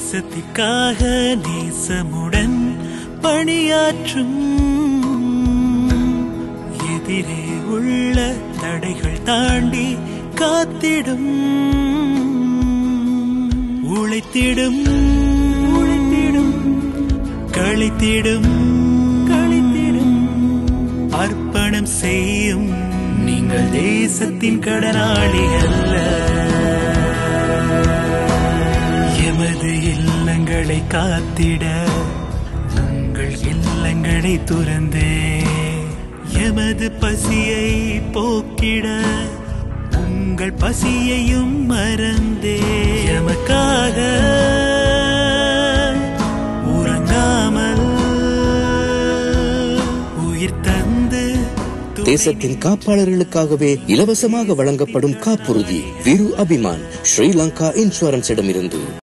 தேசத்திற்காக நேசமுடன் பணியாற்றும் எதிரே உள்ள தடைகள் தாண்டி காத்திடும் உழைத்திடும் உழைத்திடும் கழித்திடும் கழித்திடும் அர்ப்பணம் செய்யும் நீங்கள் தேசத்தின் கடனாளி அல்ல எமது இல்லங்களை காத்திட உங்கள் இல்லங்களை துறந்தே எமது பசியை போக்கிட உங்கள் பசியையும் மறந்தே எமக்காக உறங்காமல் உயிர் தந்து தேசத்தின் காப்பாளர்களுக்காகவே இலவசமாக வழங்கப்படும் காப்புறுதி விரு அபிமான் ஸ்ரீலங்கா இன்சூரன்ஸிடமிருந்து